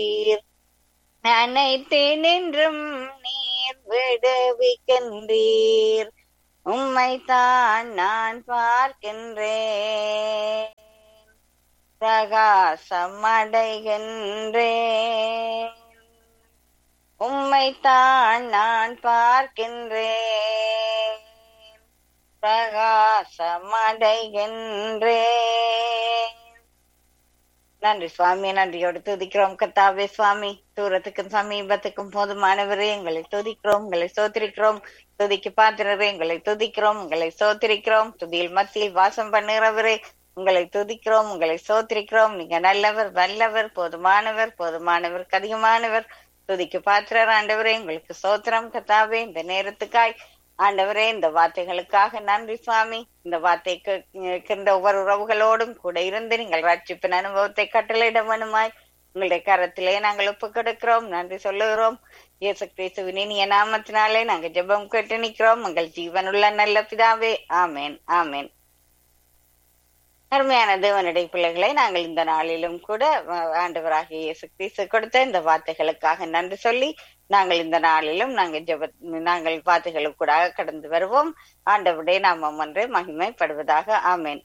நீர் அனைத்தேன் என்றும் நீர் விடுவிக்கின்றீர் உம்மைத்தான் நான் பார்க்கின்றேன் பிரகாசம் அடைகின்றேன் உம்மைத்தான் நான் பார்க்கின்றேன் பிரகாசம் அடைகின்றேன் நன்றி சுவாமி நன்றியோடு துதிக்கிறோம் கத்தாவே சுவாமி தூரத்துக்கும் சமீபத்துக்கும் போதுமானவரே எங்களை துதிக்கிறோம் உங்களை சோத்திரிக்கிறோம் துதிக்கு பாத்திரரே எங்களை துதிக்கிறோம் உங்களை சோத்திரிக்கிறோம் துதியில் மத்தியில் வாசம் பண்ணுகிறவரே உங்களை துதிக்கிறோம் உங்களை சோத்திரிக்கிறோம் நீங்க நல்லவர் வல்லவர் போதுமானவர் போதுமானவர் அதிகமானவர் துதிக்கு பாத்திரர் ஆண்டவரே உங்களுக்கு சோத்திரம் கத்தாவே இந்த நேரத்துக்காய் ஆண்டவரே இந்த வார்த்தைகளுக்காக நன்றி சுவாமி இந்த வார்த்தை கேட்கின்ற ஒவ்வொரு உறவுகளோடும் கூட இருந்து நீங்கள் ரட்சிப்பின் அனுபவத்தை கட்டளையிட வேணுமாய் உங்களுடைய கரத்திலே நாங்கள் ஒப்பு கொடுக்கிறோம் நன்றி சொல்லுகிறோம் இயேசு கிறிஸ்துவின் இனிய நாமத்தினாலே நாங்கள் ஜெபம் கேட்டு நிற்கிறோம் உங்கள் ஜீவனுள்ள நல்ல பிதாவே ஆமேன் ஆமேன் அருமையான தேவனுடைய பிள்ளைகளை நாங்கள் இந்த நாளிலும் கூட ஆண்டவராகிய இயேசு கிறிஸ்து கொடுத்த இந்த வார்த்தைகளுக்காக நன்றி சொல்லி நாங்கள் இந்த நாளிலும் நாங்கள் ஜெப நாங்கள் வார்த்தைகளுக்கூட கடந்து வருவோம் ஆண்டவருடைய நாமம் ஒன்றே மகிமைப்படுவதாக ஆமேன்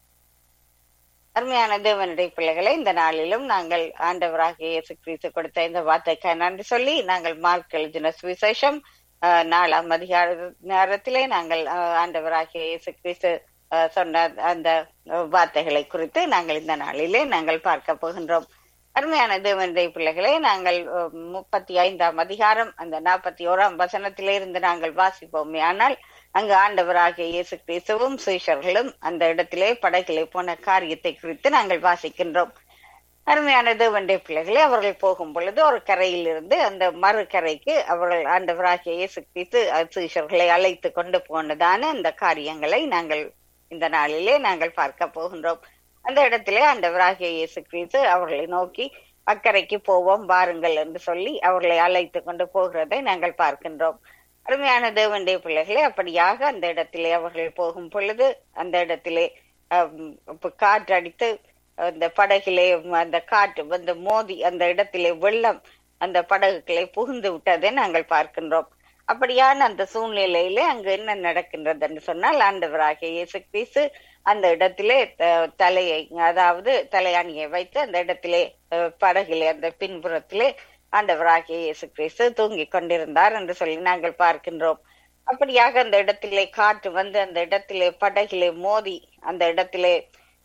அருமையான தேவனுடைய பிள்ளைகளை இந்த நாளிலும் நாங்கள் ஆண்டவராகிய இயேசு கிறிஸ்து கொடுத்த இந்த வார்த்தைக்காக நன்றி சொல்லி நாங்கள் மார்க் எழுதின சுவிசேஷம் நாலாம் அதிகார நேரத்திலே நாங்கள் ஆண்டவராகிய இயேசு கிறிஸ்து சொன்ன அந்த வார்த்தைகளை குறித்து நாங்கள் இந்த நாளிலே நாங்கள் பார்க்க போகின்றோம் அருமையான தேவனுடைய பிள்ளைகளை நாங்கள் முப்பத்தி ஐந்தாம் அதிகாரம் அந்த நாற்பத்தி ஓராம் வசனத்திலே இருந்து நாங்கள் வாசிப்போமே ஆனால் அங்கு ஆண்டவராகிய இயேசு கிறிஸ்துவும் சுயஷர்களும் அந்த இடத்திலே படகிலே போன காரியத்தை குறித்து நாங்கள் வாசிக்கின்றோம் அருமையான தேவனுடைய பிள்ளைகளே அவர்கள் போகும் பொழுது ஒரு கரையில் இருந்து அந்த மறு கரைக்கு அவர்கள் ஆண்டவராகிய இயேசு கிறிஸ்து சுயஷர்களை அழைத்து கொண்டு போனதான அந்த காரியங்களை நாங்கள் இந்த நாளிலே நாங்கள் பார்க்க போகின்றோம் அந்த இடத்திலே ஆண்டவராகிய இயேசு கிறிஸ்து அவர்களை நோக்கி அக்கறைக்கு போவோம் வாருங்கள் என்று சொல்லி அவர்களை அழைத்து கொண்டு போகிறதை நாங்கள் பார்க்கின்றோம் அருமையான தேவனுடைய பிள்ளைகளே அப்படியாக அந்த இடத்திலே அவர்கள் போகும் பொழுது அந்த இடத்திலே காற்றடித்து அந்த படகிலே அந்த காற்று வந்து மோதி அந்த இடத்திலே வெள்ளம் அந்த படகுகளை புகுந்து விட்டதை நாங்கள் பார்க்கின்றோம் அப்படியான அந்த சூழ்நிலையிலே அங்கு என்ன நடக்கின்றது என்று சொன்னால் ஆண்டவராகிய இயேசு கிறிஸ்து அந்த இடத்திலே தலையை அதாவது தலையாணியை வைத்து அந்த இடத்திலே படகிலே அந்த பின்புறத்திலே ஆண்டவராகிய இயேசு கிறிஸ்து தூங்கி கொண்டிருந்தார் என்று சொல்லி நாங்கள் பார்க்கின்றோம் அப்படியாக அந்த இடத்திலே காற்று வந்து அந்த இடத்திலே படகிலே மோதி அந்த இடத்திலே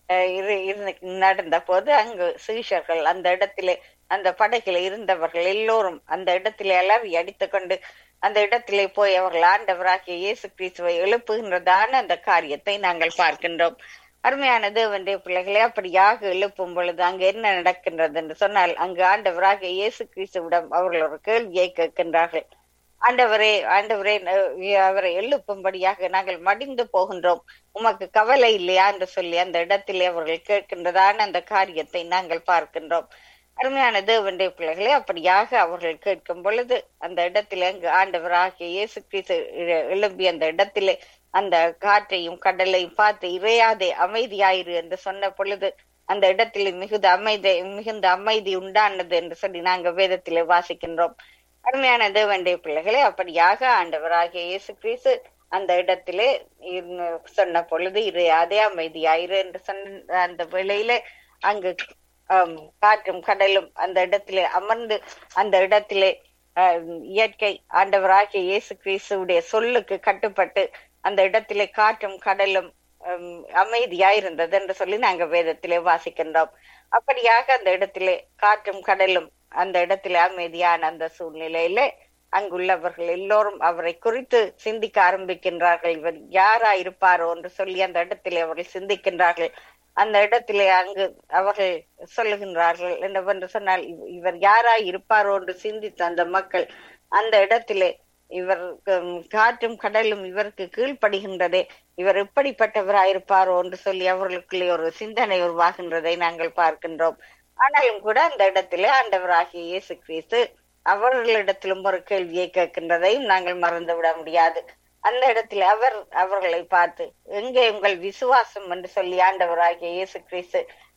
நடந்த போது அங்கு சீஷர்கள் அந்த இடத்திலே அந்த படகில இருந்தவர்கள் எல்லோரும் அந்த இடத்திலே அலறி அடித்துக்கொண்டு அந்த இடத்திலே போய் அவர்கள் ஆண்டவராகிய இயேசு கிறிஸ்துவை எழுப்புகின்றதான அந்த காரியத்தை நாங்கள் பார்க்கின்றோம் அருமையான தேவனுடைய பிள்ளைகளை அப்படியாக எழுப்பும் பொழுது அங்கு என்ன நடக்கின்றது என்று சொன்னால் அங்கு ஆண்டவராகிய இயேசு கிறிஸ்துவிடம் அவர்கள் ஒரு கேள்வியை கேட்கின்றார்கள் ஆண்டவரே ஆண்டவரே அவரை எழுப்பும்படியாக நாங்கள் மடிந்து போகின்றோம் உமக்கு கவலை இல்லையா என்று சொல்லி அந்த இடத்திலே அவர்கள் கேட்கின்றதான அந்த காரியத்தை நாங்கள் பார்க்கின்றோம் அருமையான தேவனுடைய பிள்ளைகளே அப்படியாக அவர்கள் கேட்கும் பொழுது அந்த இடத்திலே அங்கு ஆண்டவராகிய இயேசு கிறிஸ்து எழும்பி அந்த இடத்திலே அந்த காற்றையும் கடலையும் பார்த்து இறையாதே அமைதியாயிரு என்று சொன்ன பொழுது அந்த இடத்திலே மிகுந்த அமைதி மிகுந்த அமைதி உண்டானது என்று சொல்லி நாங்கள் வேதத்திலே வாசிக்கின்றோம் அருமையான தேவனுடைய பிள்ளைகளே அப்படியாக ஆண்டவராகிய இயேசு கிறிஸ்து அந்த இடத்திலே சொன்ன பொழுது இறையாதே அமைதியாயிரு என்று சொன்ன அந்த வேளையிலே அங்கு காற்றும் கடலும் அந்த இடத்திலே அமர்ந்து அந்த இடத்திலே இயற்கை ஆண்டவராகிய இயேசு கிறிஸ்துடைய சொல்லுக்கு கட்டுப்பட்டு அந்த இடத்திலே காற்றும் கடலும் அமைதியாயிருந்தது என்று சொல்லி நாங்க வேதத்திலே வாசிக்கின்றோம் அப்படியாக அந்த இடத்திலே காற்றும் கடலும் அந்த இடத்திலே அமைதியான அந்த சூழ்நிலையில அங்குள்ளவர்கள் எல்லோரும் அவரை குறித்து சிந்திக்க ஆரம்பிக்கின்றார்கள் இவர் யாரா இருப்பாரோ என்று சொல்லி அந்த இடத்திலே அவர்கள் சிந்திக்கின்றார்கள் அந்த இடத்திலே அங்கு அவர்கள் சொல்லுகின்றார்கள் என்னவென்று சொன்னால் இவர் யாரா இருப்பாரோ என்று சிந்தித்த அந்த மக்கள் அந்த இடத்திலே இவர் காற்றும் கடலும் இவருக்கு கீழ்ப்படுகின்றதே இவர் எப்படிப்பட்டவராயிருப்பாரோ என்று சொல்லி அவர்களுக்குள்ளே ஒரு சிந்தனை உருவாகின்றதை நாங்கள் பார்க்கின்றோம் ஆனாலும் கூட அந்த இடத்திலே ஆண்டவராகிய இயேசு கிறிஸ்து அவர்களிடத்திலும் ஒரு கேள்வியை கேட்கின்றதையும் நாங்கள் மறந்து விட முடியாது அந்த இடத்துல அவர் அவர்களை பார்த்து எங்கே உங்கள் விசுவாசம் என்று சொல்லி ஆண்டவராகிய இயேசு கிறிஸ்து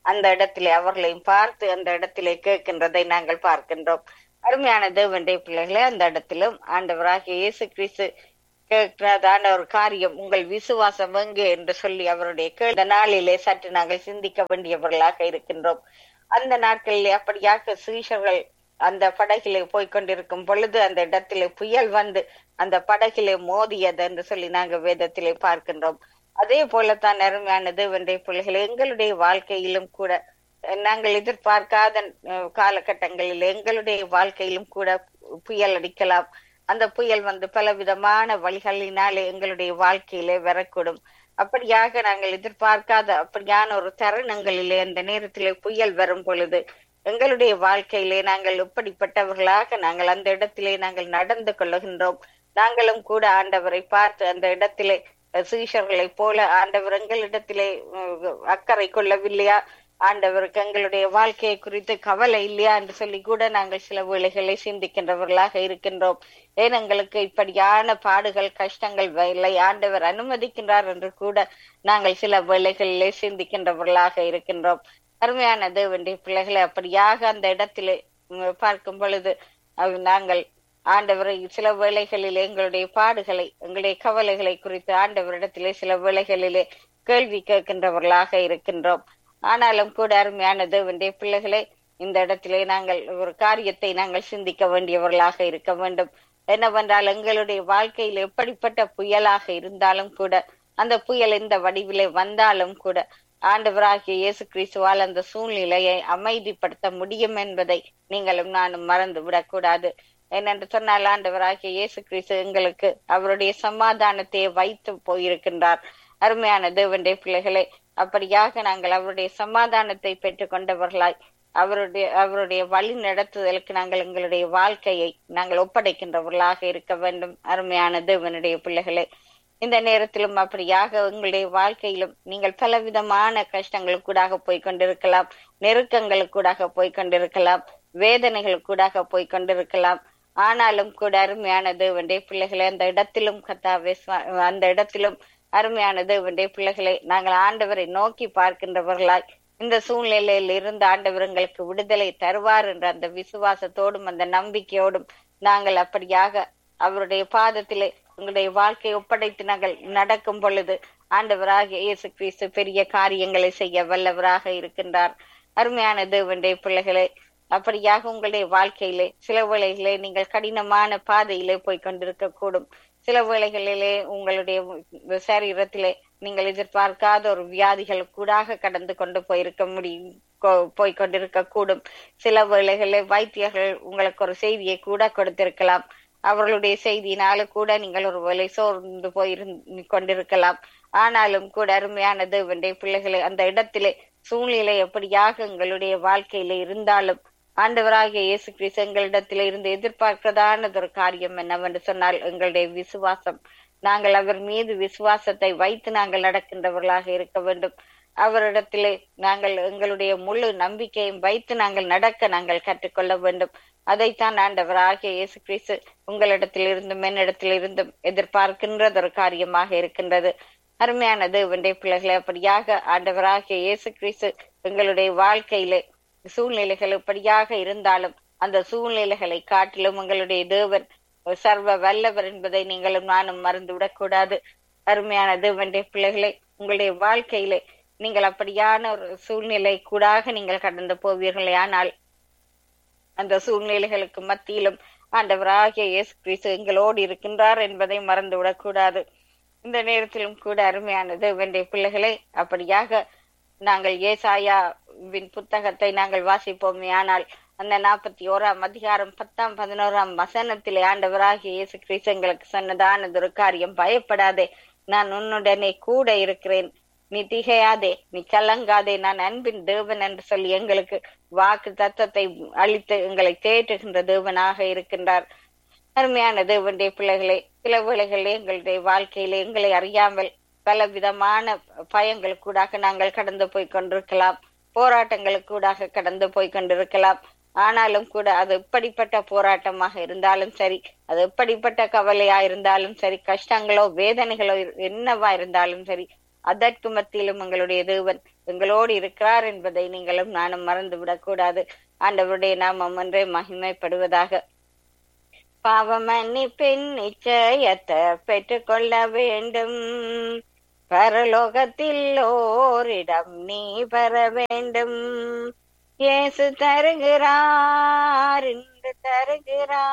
அந்த இடத்திலே அவர்களையும் பார்த்து அந்த இடத்திலே கேட்கின்றதை நாங்கள் பார்க்கின்றோம் அருமையான தேவனுடைய பிள்ளைகளே அந்த இடத்திலும் ஆண்டவராகிய இயேசு கிறிஸ்து கேட்கிறதான ஒரு காரியம் உங்கள் விசுவாசம் எங்கே என்று சொல்லி அவருடைய கேள்வி நாளிலே சற்று நாங்கள் சிந்திக்க வேண்டியவர்களாக இருக்கின்றோம் அந்த நாட்களிலே அப்படியாக சீஷர்கள் அந்த படகிலே போய்கொண்டிருக்கும் பொழுது அந்த இடத்திலே புயல் வந்து அந்த படகிலே மோதியது என்று சொல்லி நாங்கள் வேதத்திலே பார்க்கின்றோம் அதே போலத்தான் அருமையானது வென்றை பிள்ளைகள் எங்களுடைய வாழ்க்கையிலும் கூட நாங்கள் எதிர்பார்க்காத காலகட்டங்களில் எங்களுடைய வாழ்க்கையிலும் கூட புயல் அடிக்கலாம் அந்த புயல் வந்து பல விதமான வழிகளினாலே எங்களுடைய வாழ்க்கையிலே வரக்கூடும் அப்படியாக நாங்கள் எதிர்பார்க்காத அப்படியான ஒரு தருணங்களிலே அந்த நேரத்திலே புயல் வரும் பொழுது எங்களுடைய வாழ்க்கையிலே நாங்கள் எப்படிப்பட்டவர்களாக நாங்கள் அந்த இடத்திலே நாங்கள் நடந்து கொள்ளுகின்றோம் நாங்களும் கூட ஆண்டவரை பார்த்து அந்த இடத்திலே சீஷர்களை போல ஆண்டவர் எங்களிடத்திலே அக்கறை கொள்ளவில்லையா ஆண்டவருக்கு எங்களுடைய வாழ்க்கையை குறித்து கவலை இல்லையா என்று சொல்லி கூட நாங்கள் சில வேளைகளை சிந்திக்கின்றவர்களாக இருக்கின்றோம் ஏன் எங்களுக்கு இப்படியான பாடுகள் கஷ்டங்கள் இல்லை ஆண்டவர் அனுமதிக்கின்றார் என்று கூட நாங்கள் சில வேளைகளிலே சிந்திக்கின்றவர்களாக இருக்கின்றோம் அருமையான தேவனுடைய பிள்ளைகளை அப்படியாக அந்த இடத்திலே பார்க்கும் பொழுது நாங்கள் ஆண்டவரை சில வேளைகளிலே எங்களுடைய பாடுகளை எங்களுடைய கவலைகளை குறித்து ஆண்டவரிடத்திலே சில வேளைகளிலே கேள்வி கேட்கின்றவர்களாக இருக்கின்றோம் ஆனாலும் கூட அருமையான தேவனுடைய பிள்ளைகளே இந்த இடத்திலே நாங்கள் ஒரு காரியத்தை நாங்கள் சிந்திக்க வேண்டியவர்களாக இருக்க வேண்டும் என்னவென்றால் எங்களுடைய வாழ்க்கையில் எப்படிப்பட்ட புயலாக இருந்தாலும் கூட அந்த புயல் இந்த வடிவிலே வந்தாலும் கூட ஆண்டவராகிய இயேசு கிறிஸ்துவால் அந்த சூழ்நிலையை அமைதிப்படுத்த முடியும் என்பதை நீங்களும் நானும் மறந்து விடக்கூடாது என்னென்று சொன்னால் ஆண்டவராகிய இயேசு கிறிஸ்து எங்களுக்கு அவருடைய சமாதானத்தை வைத்து போயிருக்கின்றார் அருமையான தேவனுடைய பிள்ளைகளே அப்படியாக நாங்கள் அவருடைய சமாதானத்தை பெற்றுக் கொண்டவர்களாய் அவருடைய அவருடைய வழி நடத்துதலுக்கு நாங்கள் எங்களுடைய வாழ்க்கையை நாங்கள் ஒப்படைக்கின்றவர்களாக இருக்க வேண்டும் அருமையான தேவனுடைய பிள்ளைகளே இந்த நேரத்திலும் அப்படியாக உங்களுடைய வாழ்க்கையிலும் நீங்கள் பலவிதமான கஷ்டங்களுக்கூடாக போய் கொண்டிருக்கலாம் நெருக்கங்களுக்கூடாக போய் கொண்டிருக்கலாம் வேதனைகளுக்கூடாக போய் கொண்டிருக்கலாம் ஆனாலும் கூட அருமையான தேவனுடைய பிள்ளைகளை அந்த இடத்திலும் கத்தாவே அந்த இடத்திலும் அருமையான தேவனுடைய பிள்ளைகளை நாங்கள் ஆண்டவரை நோக்கி பார்க்கின்றவர்களாய் இந்த சூழ்நிலையில் இருந்து ஆண்டவர் எங்களுக்கு விடுதலை தருவார் என்ற அந்த விசுவாசத்தோடும் அந்த நம்பிக்கையோடும் நாங்கள் அப்படியாக அவருடைய பாதத்திலே உங்களுடைய வாழ்க்கையை ஒப்படைத்து நாங்கள் நடக்கும் பொழுது ஆண்டவராக இயேசு கிறிஸ்து பெரிய காரியங்களை செய்ய வல்லவராக இருக்கின்றார் அருமையான தேவனுடைய பிள்ளைகளே அப்படியாக உங்களுடைய வாழ்க்கையிலே சில வேளைகளிலே நீங்கள் கடினமான பாதையிலே போய் கொண்டிருக்க கூடும் சில வேளைகளிலே உங்களுடைய சரீரத்திலே நீங்கள் எதிர்பார்க்காத ஒரு வியாதிகள் கூடாக கடந்து கொண்டு போயிருக்க முடியும் போய் கொண்டிருக்க கூடும் சில வேளைகளிலே வைத்தியர்கள் உங்களுக்கு ஒரு செய்தியை கூட கொடுத்திருக்கலாம் அவர்களுடைய செய்தியினால கூட நீங்கள் ஒரு வேலை சோர்ந்து போயிருந்து கொண்டிருக்கலாம் ஆனாலும் கூட அருமையான தேவனுடைய பிள்ளைகளை அந்த இடத்திலே சூழ்நிலை எப்படியாக உங்களுடைய வாழ்க்கையில இருந்தாலும் ஆண்டவராகிய இயேசு கிறிஸ்து எங்களிடத்தில இருந்து எதிர்பார்க்கிறதானது ஒரு காரியம் என்னவென்று சொன்னால் எங்களுடைய விசுவாசம் நாங்கள் அவர் மீது விசுவாசத்தை வைத்து நாங்கள் நடக்கின்றவர்களாக இருக்க வேண்டும் அவரிடத்திலே நாங்கள் எங்களுடைய முழு நம்பிக்கையும் வைத்து நாங்கள் நடக்க நாங்கள் கற்றுக்கொள்ள வேண்டும் அதைத்தான் ஆண்டவராகிய இயேசு கிறிஸ்து உங்களிடத்தில் இருந்தும் என்னிடத்தில் இருந்தும் எதிர்பார்க்கின்றது ஒரு காரியமாக இருக்கின்றது அருமையான தேவனுடைய பிள்ளைகளை அப்படியாக ஆண்டவராகிய இயேசு கிறிஸ்து எங்களுடைய வாழ்க்கையிலே சூழ்நிலைகள் எப்படியாக இருந்தாலும் அந்த சூழ்நிலைகளை காட்டிலும் உங்களுடைய தேவன் சர்வ வல்லவர் என்பதை நீங்களும் நானும் மறந்துவிடக் கூடாது அருமையான தேவனுடைய பிள்ளைகளை உங்களுடைய வாழ்க்கையிலே நீங்கள் அப்படியான ஒரு சூழ்நிலை கூடாக நீங்கள் கடந்து போவீர்களே ஆனால் அந்த சூழ்நிலைகளுக்கு மத்தியிலும் ஆண்டவராகிய இயேசு கிறிஸ்து எங்களோடு இருக்கின்றார் என்பதை மறந்துவிடக் கூடாது இந்த நேரத்திலும் கூட அருமையானது வென்றைய பிள்ளைகளை அப்படியாக நாங்கள் ஏசாயாவின் புத்தகத்தை நாங்கள் வாசிப்போமே ஆனால் அந்த நாற்பத்தி ஓராம் அதிகாரம் பத்தாம் பதினோராம் வசனத்திலே ஆண்டவராகிய இயேசு கிறிஸ்து எங்களுக்கு சொன்னதானது ஒரு காரியம் பயப்படாதே நான் உன்னுடனே கூட இருக்கிறேன் நீ திகையாதே நீ கலங்காதே நான் அன்பின் தேவன் என்று சொல்லி எங்களுக்கு வாக்கு தத்துவத்தை அளித்து எங்களை தேற்றுகின்ற தேவனாக இருக்கின்றார் அருமையான தேவனுடைய பிள்ளைகளே சில வேளைகளே எங்களுடைய வாழ்க்கையிலே எங்களை அறியாமல் பல விதமான பயங்களுக்கூடாக நாங்கள் கடந்து போய் கொண்டிருக்கலாம் போராட்டங்களுக்கூடாக கடந்து போய் கொண்டிருக்கலாம் ஆனாலும் கூட அது எப்படிப்பட்ட போராட்டமாக இருந்தாலும் சரி அது எப்படிப்பட்ட கவலையா இருந்தாலும் சரி கஷ்டங்களோ வேதனைகளோ என்னவா இருந்தாலும் சரி அதற்கு மத்தியிலும் எங்களுடைய தேவன் எங்களோடு இருக்கிறார் என்பதை நீங்களும் நானும் மறந்துவிடக் கூடாது ஆண்டவருடைய நாமம் ஒன்றே மகிமைப்படுவதாக பாவ மன்னிப்பின் நிச்சயத்தை பெற்றுக்கொள்ள வேண்டும் பரலோகத்தில் ஓரிடம் நீ பெற வேண்டும் இயேசு தருகிறார் இன்று தருகிறார்